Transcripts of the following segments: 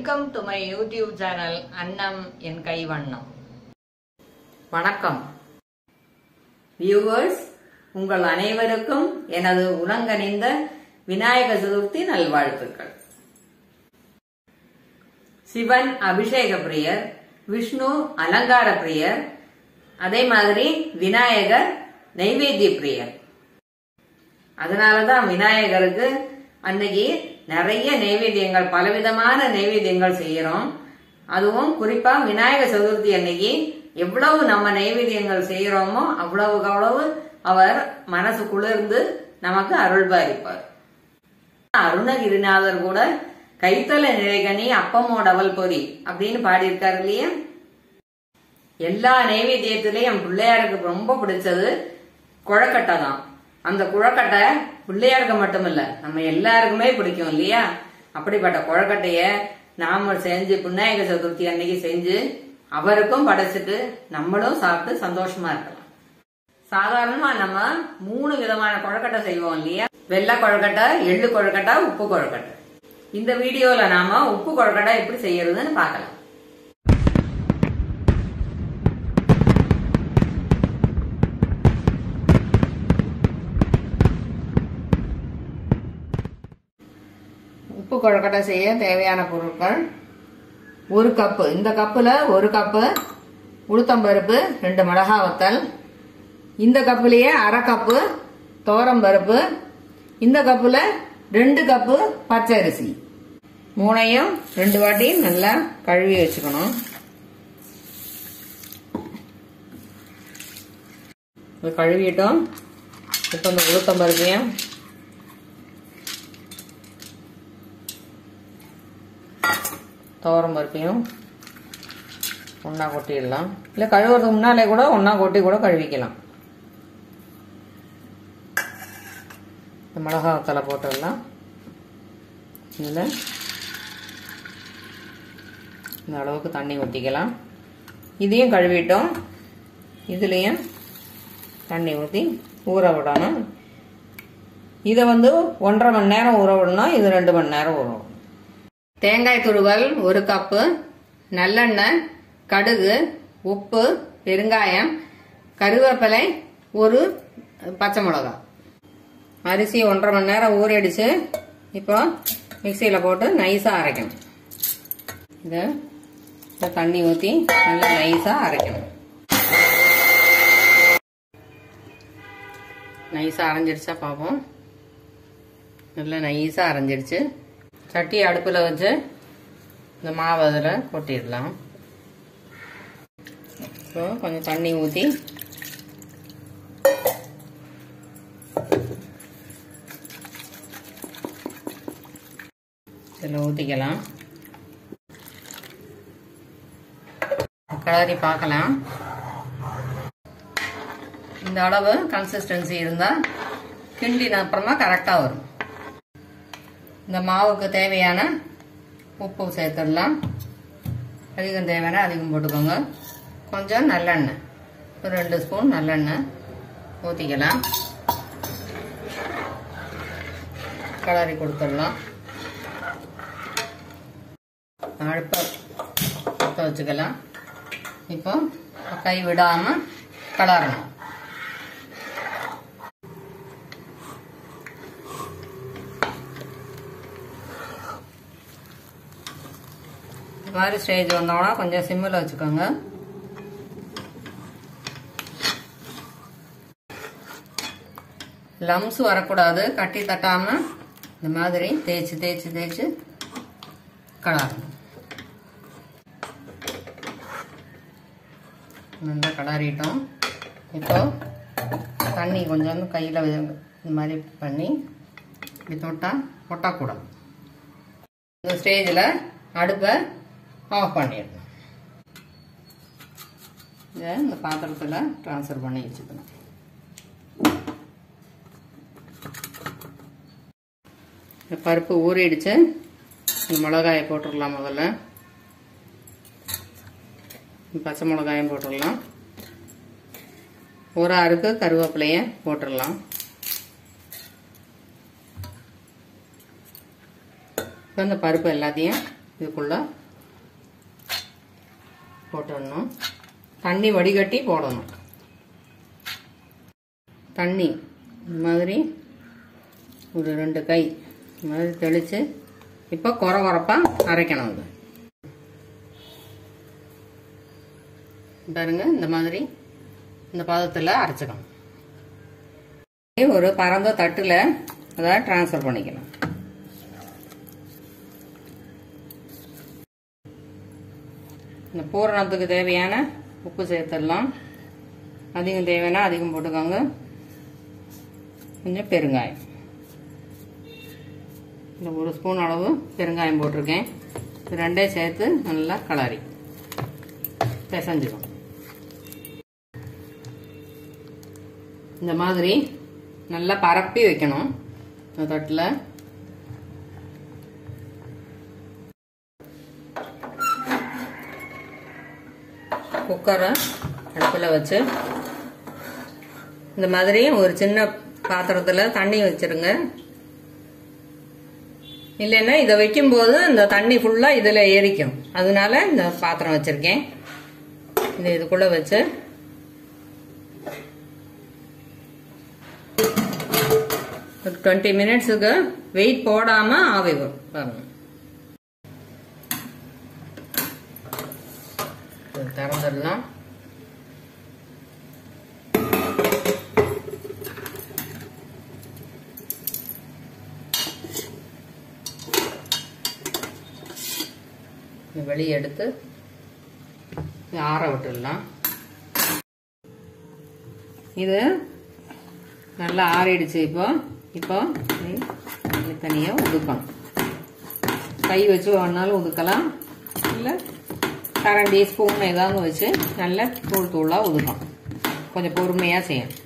welcome to my YouTube channel அன்னம் என் கைவண்ணம் வணக்கம் வியூவர்ஸ் உங்கள் அனைவருக்கும் எனது உலங்கணிந்த விநாயக சதுர்த்தி நல்வாழ்த்துக்கள் சிவன் அபிஷேக பிரியர் விஷ்ணு அலங்கார பிரியர் அதே மாதிரி விநாயகர் நைவேத்திய பிரியர் அதனாலதான் விநாயகருக்கு அன்னைக்கு நிறைய நைவேத்தியங்கள் பலவிதமான நைவேத்தியங்கள் செய்யறோம் அதுவும் குறிப்பா விநாயகர் சதுர்த்தி அன்னைக்கு எவ்வளவு நம்ம நைவேத்தியங்கள் செய்யறோமோ அவ்வளவுக்கு அவ்வளவு அவர் மனசு குளிர்ந்து நமக்கு அருள் பாரிப்பார் அருணகிரிநாதர் கூட கைத்தல நிறைகனி அப்பமோ டவல் பொறி அப்படின்னு பாடியிருக்காரு இல்லையா எல்லா நைவேத்தியத்திலையும் பிள்ளையாருக்கு ரொம்ப பிடிச்சது குழக்கட்டை தான் அந்த குழக்கட்டை பிள்ளையாருக்கு மட்டுமில்ல நம்ம எல்லாருக்குமே பிடிக்கும் இல்லையா அப்படிப்பட்ட குழக்கட்டைய நாம செஞ்சு விநாயக சதுர்த்தி அன்னைக்கு செஞ்சு அவருக்கும் படைச்சிட்டு நம்மளும் சாப்பிட்டு சந்தோஷமா இருக்கலாம் சாதாரணமா நம்ம மூணு விதமான குழக்கட்டை செய்வோம் இல்லையா வெள்ளை குழக்கட்டை எள்ளு குழக்கட்டை உப்பு குழக்கட்டை இந்த வீடியோல நாம உப்பு குழக்கட்டை எப்படி செய்யறதுன்னு பார்க்கலாம் உப்பு கொழக்கட்டை செய்ய தேவையான பொருட்கள் ஒரு கப்பு இந்த கப்பில் ஒரு கப்பு உளுத்தம்பருப்பு ரெண்டு மிளகா வத்தல் இந்த கப்புலேயே அரை கப்பு பருப்பு இந்த கப்பில் ரெண்டு கப்பு பச்சை அரிசி மூணையும் ரெண்டு வாட்டி நல்லா கழுவி வச்சுக்கணும் இது கழுவிட்டோம் இப்போ இந்த உளுத்தம்பருப்பையும் துவரம் பருப்பையும் ஒன்றா கொட்டிடலாம் இல்லை கழுவுறதுக்கு முன்னாலே கூட ஒன்றா கொட்டி கூட கழுவிக்கலாம் இந்த மிளகா தலை போட்டுடலாம் இதில் இந்த அளவுக்கு தண்ணி ஊற்றிக்கலாம் இதையும் கழுவிட்டோம் இதுலேயும் தண்ணி ஊற்றி ஊற விடணும் இதை வந்து ஒன்றரை மணி நேரம் ஊற விடணும் இது ரெண்டு மணி நேரம் ஊற விடணும் தேங்காய் துருவல் ஒரு கப்பு நல்லெண்ணெய் கடுகு உப்பு பெருங்காயம் கருவேப்பிலை ஒரு பச்சை மிளகா அரிசி ஒன்றரை மணி நேரம் ஊறிடுச்சு இப்போ மிக்சியில் போட்டு நைஸாக அரைக்கணும் இதை இப்போ தண்ணி ஊற்றி நல்லா நைஸாக அரைக்கணும் நைஸாக அரைஞ்சிடுச்சா பார்ப்போம் நல்லா நைஸாக அரைஞ்சிடுச்சு சட்டி அடுப்பில் வச்சு இந்த மாவு அதில் கொட்டிடலாம் ஸோ கொஞ்சம் தண்ணி ஊற்றி இதில் ஊற்றிக்கலாம் கிளறி பார்க்கலாம் இந்த அளவு கன்சிஸ்டன்சி இருந்தால் கிண்டின அப்புறமா கரெக்டாக வரும் இந்த மாவுக்கு தேவையான உப்பு சேர்த்துடலாம் அதிகம் தேவையான அதிகம் போட்டுக்கோங்க கொஞ்சம் நல்லெண்ணெய் ஒரு ரெண்டு ஸ்பூன் நல்லெண்ணெய் ஊற்றிக்கலாம் கலரி கொடுத்துடலாம் அடுப்பை பற்ற வச்சுக்கலாம் இப்போ கை விடாமல் கலரணும் இந்த மாதிரி ஸ்டேஜ் வந்தோம்னா கொஞ்சம் சிம்மில் வச்சுக்கோங்க லம்ஸ் வரக்கூடாது கட்டி தட்டாமல் இந்த மாதிரி தேய்ச்சி தேய்ச்சி தேய்ச்சி கலரணும் நல்லா கலரிட்டோம் இப்போ தண்ணி கொஞ்சம் கையில் இந்த மாதிரி பண்ணி இப்படி தொட்டால் ஒட்டக்கூடாது இந்த ஸ்டேஜில் அடுப்பை ஆஃப் பண்ணிடணும் இதை இந்த பாத்திரத்தில் ட்ரான்ஸ்ஃபர் பண்ணி வச்சுக்கணும் இந்த பருப்பு ஊறிடுச்சு இந்த மிளகாயை போட்டுடலாம் முதல்ல பச்சை மிளகாயும் போட்டுடலாம் ஒரு அருக்கு கருவேப்பிலையை போட்டுடலாம் இப்போ இந்த பருப்பு எல்லாத்தையும் இதுக்குள்ள போட்டுடணும் தண்ணி வடிகட்டி போடணும் தண்ணி இந்த மாதிரி ஒரு ரெண்டு கை இந்த மாதிரி தெளித்து இப்போ குறை குறைப்பாக அரைக்கணும் இது பாருங்க இந்த மாதிரி இந்த பதத்தில் அரைச்சிக்கணும் ஒரு பரந்த தட்டில் அதை ட்ரான்ஸ்ஃபர் பண்ணிக்கலாம் இந்த பூரணத்துக்கு தேவையான உப்பு சேர்த்துடலாம் அதிகம் தேவைன்னா அதிகம் போட்டுக்கோங்க கொஞ்சம் பெருங்காயம் இந்த ஒரு ஸ்பூன் அளவு பெருங்காயம் போட்டிருக்கேன் இது ரெண்டையும் சேர்த்து நல்லா கலரி பிசைஞ்சிடும் இந்த மாதிரி நல்லா பரப்பி வைக்கணும் இந்த தட்டில் குக்கரை அடுப்பில் வச்சு இந்த மாதிரி ஒரு சின்ன பாத்திரத்தில் தண்ணி வச்சிருங்க இல்லைன்னா இதை வைக்கும்போது இந்த தண்ணி ஃபுல்லாக இதில் ஏறிக்கும் அதனால இந்த பாத்திரம் வச்சுருக்கேன் இந்த இதுக்குள்ளே வச்சு ஒரு டுவெண்ட்டி மினிட்ஸுக்கு வெயிட் போடாமல் ஆவி வரும் பாருங்க இது திறந்துடலாம் வெளியே எடுத்து ஆற விட்டுடலாம் இது நல்லா ஆறிடுச்சு இப்போ இப்போ தனியாக உதுக்கணும் கை வச்சு வேணாலும் உதுக்கலாம் இல்லை கரண்டி ஸ்பூன் ஏதாவது வச்சு நல்லா தூள் தூளாக உதுக்கணும் கொஞ்சம் பொறுமையாக செய்யணும்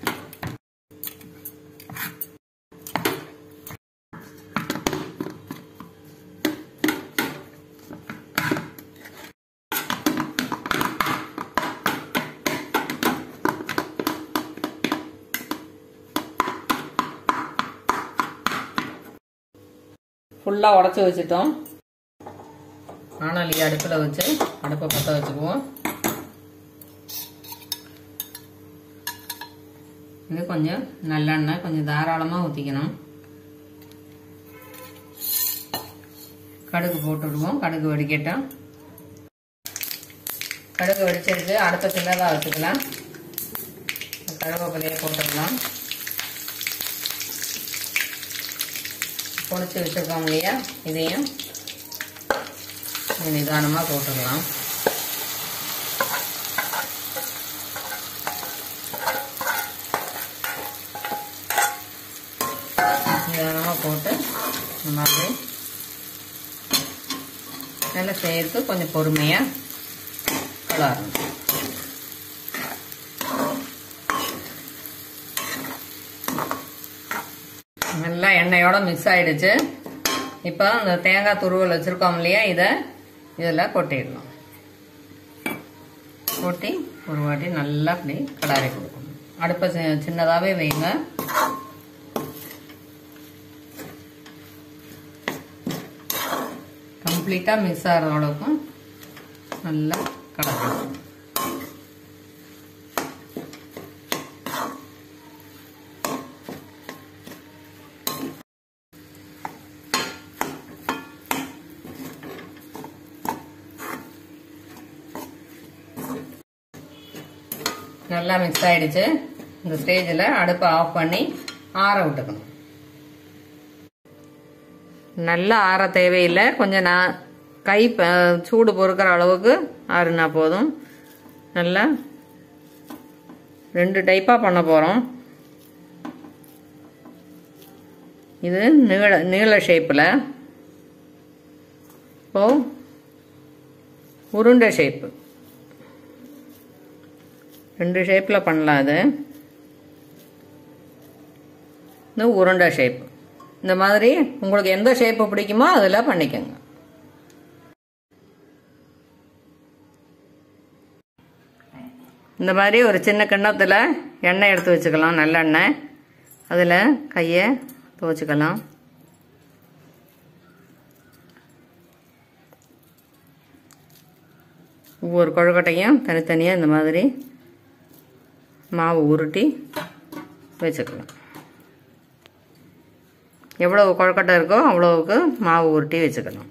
ஃபுல்லாக உடச்சி வச்சுட்டோம் ஆனாலி அடுப்பில் வச்சு அடுப்பை பற்ற வச்சுக்குவோம் இது கொஞ்சம் நல்லெண்ணெய் கொஞ்சம் தாராளமாக ஊற்றிக்கணும் கடுகு போட்டுடுவோம் கடுகு வெடிக்கட்டும் கடுகு வெடிச்சிருக்கு அடுத்த சின்னதாக வச்சுக்கலாம் கருவேப்பிலையை போட்டுடலாம் பொடிச்சு வச்சுருக்கோம் இல்லையா இதையும் நிதானமாக போட்டுடலாம் நிதானமாக போட்டு இந்த மாதிரி நல்லா சேர்த்து கொஞ்சம் பொறுமையாக கலரணும் நல்லா எண்ணெயோட மிக்ஸ் ஆயிடுச்சு இப்போ அந்த தேங்காய் துருவல் வச்சுருக்கோம் இல்லையா இதை இதில் கொட்டிடலாம் கொட்டி ஒரு வாட்டி நல்லா அப்படி கடாரி கொடுக்கணும் அடுப்பை சின்னதாகவே வைங்க கம்ப்ளீட்டாக மிக்ஸ் ஆகிற அளவுக்கும் நல்லா கலரி நல்லா மிக்ஸ் ஆயிடுச்சு இந்த ஸ்டேஜில் அடுப்பை ஆஃப் பண்ணி ஆற விட்டுக்கணும் நல்லா ஆற தேவையில்லை கொஞ்சம் நான் கை சூடு பொறுக்கிற அளவுக்கு ஆறுனா போதும் நல்லா ரெண்டு டைப்பாக பண்ண போகிறோம் இது நீள நீள ஷேப்பில் இப்போ உருண்டை ஷேப்பு ரெண்டு ஷேப்பில் பண்ணலாம் அது இந்த உருண்டை ஷேப் இந்த மாதிரி உங்களுக்கு எந்த ஷேப்பு பிடிக்குமோ அதில் பண்ணிக்கோங்க இந்த மாதிரி ஒரு சின்ன கிண்ணத்தில் எண்ணெய் எடுத்து வச்சுக்கலாம் நல்லெண்ணெய் அதில் கையை துவச்சிக்கலாம் ஒவ்வொரு கொழுக்கட்டையும் தனித்தனியாக இந்த மாதிரி மாவு உருட்டி வச்சுக்கலாம் எவ்வளவு கொழுக்கட்டை இருக்கோ அவ்வளவுக்கு மாவு உருட்டி வச்சுக்கலாம்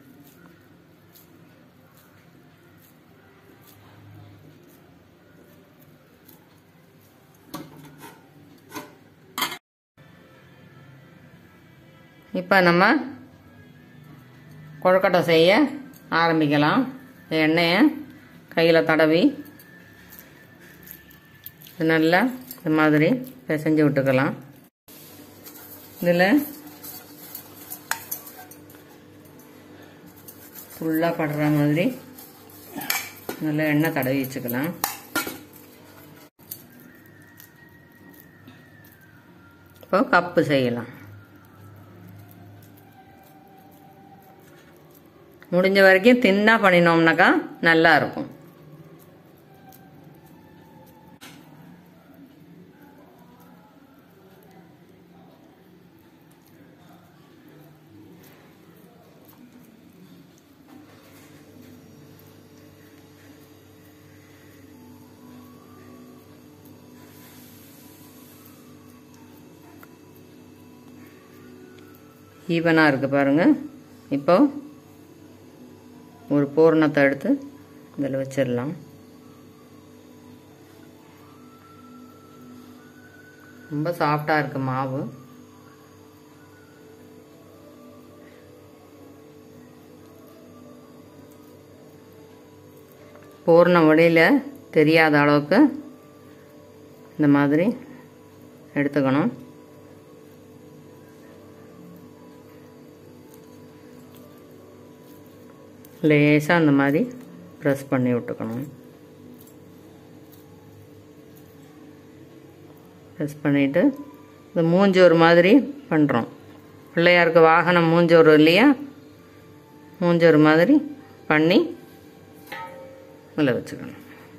இப்போ நம்ம கொழுக்கட்டை செய்ய ஆரம்பிக்கலாம் எண்ணெயை கையில் தடவி இது நல்லா இந்த மாதிரி பிசைஞ்சு விட்டுக்கலாம் இதில் ஃபுல்லாக படுற மாதிரி நல்லா எண்ணெய் தடவி வச்சுக்கலாம் இப்போ கப்பு செய்யலாம் முடிஞ்ச வரைக்கும் தின்னா பண்ணினோம்னாக்கா நல்லா இருக்கும் ஈவனாக இருக்குது பாருங்கள் இப்போ ஒரு பூரணத்தை எடுத்து இதில் வச்சிடலாம் ரொம்ப சாஃப்டாக இருக்கு மாவு பூர்ண வழியில் தெரியாத அளவுக்கு இந்த மாதிரி எடுத்துக்கணும் லேசாக அந்த மாதிரி ப்ரெஸ் பண்ணி விட்டுக்கணும் ப்ரெஸ் பண்ணிவிட்டு இந்த மூஞ்சோறு மாதிரி பண்ணுறோம் பிள்ளையாருக்கு வாகனம் மூஞ்சோறு இல்லையா மூஞ்சோறு மாதிரி பண்ணி இதில் வச்சுக்கணும்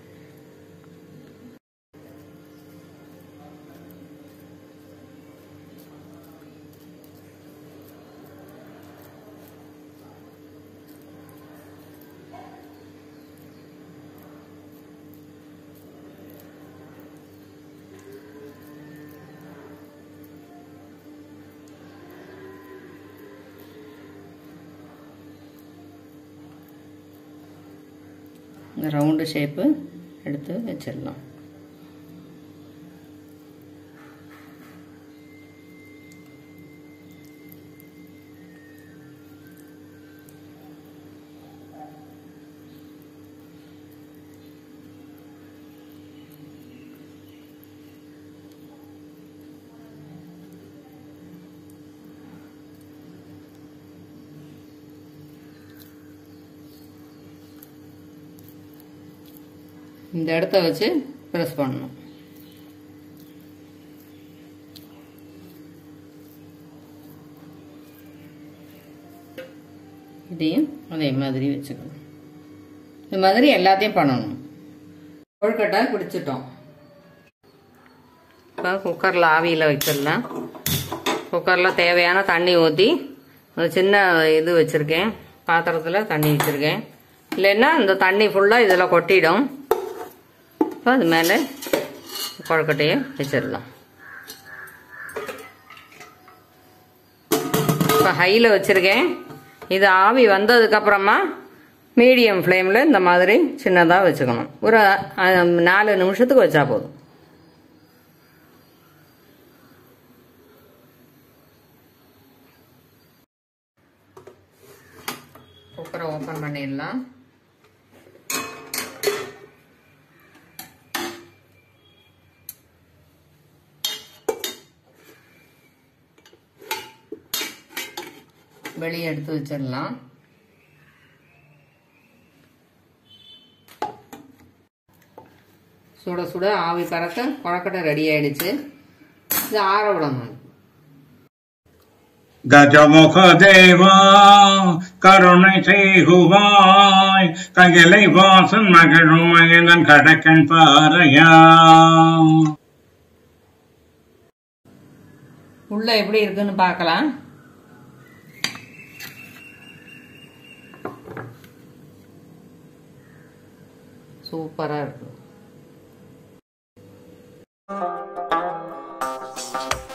இந்த ரவுண்டு ஷேப்பு எடுத்து வச்சிடலாம் இந்த இடத்த வச்சு ப்ரெஸ் பண்ணணும் இதையும் அதே மாதிரி வச்சுக்கணும் இது மாதிரி எல்லாத்தையும் பண்ணணும் கொழுக்கட்டை பிடிச்சிட்டோம் இப்போ குக்கரில் ஆவியில் வச்சிடலாம் குக்கரில் தேவையான தண்ணி ஊற்றி ஒரு சின்ன இது வச்சுருக்கேன் பாத்திரத்தில் தண்ணி வச்சுருக்கேன் இல்லைன்னா இந்த தண்ணி ஃபுல்லாக இதில் கொட்டிடும் இப்போ அது மேலே கொழுக்கட்டையை வச்சிடலாம் இப்போ ஹையில் வச்சுருக்கேன் இது ஆவி வந்ததுக்கப்புறமா மீடியம் ஃப்ளேமில் இந்த மாதிரி சின்னதாக வச்சுக்கணும் ஒரு அஹ், நாலு நிமிஷத்துக்கு வச்சா போதும் குக்கரை ஓப்பன் பண்ணிடலாம் வெளியே எடுத்து வச்சிடலாம் சுட சுட ஆவி பறக்க கொழக்கட்டை ரெடி ஆயிடுச்சு இது ஆற விடணும் கஜமுக தேவா கருணை செய்குவாய் ககிலை வாசன் மகிழும் மகிழன் கடக்கன் பாறையா உள்ள எப்படி இருக்குன்னு பார்க்கலாம் சூப்பராக இருக்கும்